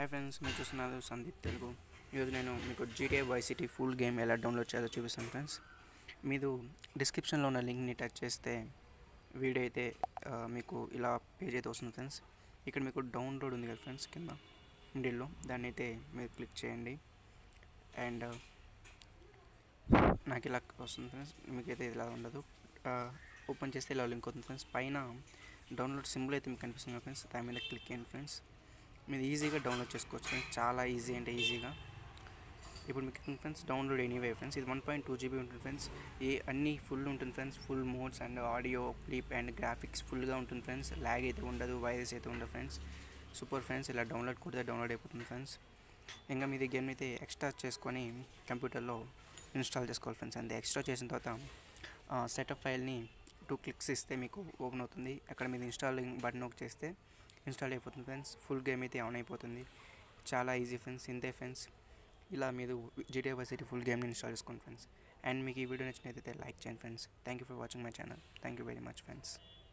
hi friends మీరు చూస్తున్నారు సందీప్ తెలుగు ఈరోజు నేను మీకు జీటీఏ వైసిటీ ఫుల్ గేమ్ ఎలా డౌన్లోడ్ చేయాలో చూపిస్తాను ఫ్రెండ్స్ మీరు డిస్క్రిప్షన్లో ఉన్న లింక్ని టచ్ చేస్తే వీడియో అయితే ఆ, మీకు ఇలా పేజ్ అయితే వస్తుంది ఫ్రెండ్స్ ఇక్కడ మీకు డౌన్లోడ్ ఉంది కదా ఫ్రెండ్స్ కింద మిడిల్లో దాన్ని అయితే మీరు క్లిక్ చేయండి అండ్ నాకు ఇలా వస్తుంది ఫ్రెండ్స్ మీకైతే ఇలా ఉండదు ఓపెన్ చేస్తే ఇలా లింక్ అవుతుంది ఫ్రెండ్స్ పైన డౌన్లోడ్ సింబల్ అయితే మీకు కనిపిస్తుంది కదా ఫ్రెండ్స్ దాని మీద క్లిక్ చేయండి ఫ్రెండ్స్ మీరు ఈజీగా డౌన్లోడ్ చేసుకోవచ్చు ఫ్రెండ్స్ చాలా ఈజీ అంటే ఈజీగా ఇప్పుడు మీకు ఫ్రెండ్స్ డౌన్లోడ్ ఎనీవే ఫ్రెండ్స్ ఇది వన్ పాయింట్ టూ జీబీ ఉంటుంది ఫ్రెండ్స్ ఏ అన్ని ఫుల్ ఉంటుంది friends full mods and audio clip and graphics ఫుల్గా ఉంటుంది ఫ్రెండ్స్ ల్యాగ్ అయితే ఉండదు వైరస్ అయితే ఉండదు ఫ్రెండ్స్ సూపర్ ఫ్రెండ్స్ ఇలా డౌన్లోడ్ కొడితే డౌన్లోడ్ అయిపోతుంది ఫ్రెండ్స్ ఇంకా మీది గేమ్ అయితే ఎక్స్ట్రా చేసుకొని కంప్యూటర్లో ఇన్స్టాల్ చేసుకోవాలి ఫ్రెండ్స్ అంతే ఎక్స్ట్రా చేసిన తర్వాత సెటప్ ఫైల్ని టూ క్లిక్స్ ఇస్తే మీకు ఓపెన్ అవుతుంది అక్కడ మీరు ఇన్స్టాలింగ్ బటన్ ఒక చేస్తే ఇన్స్టాల్ అయిపోతుంది ఫ్రెండ్స్ ఫుల్ గేమ్ అయితే ఆన్ అయిపోతుంది చాలా ఈజీ ఫ్రెండ్స్ ఇంతే ఫ్రెండ్స్ ఇలా మీరు జీటీఏ వర్సిటీ ఫుల్ గేమ్ని ఇన్స్టాల్ చేసుకోండి ఫ్రెండ్స్ అండ్ మీకు ఈ వీడియో నచ్చినట్లయితే లైక్ చేయండి friends thank you for watching my channel thank you very much friends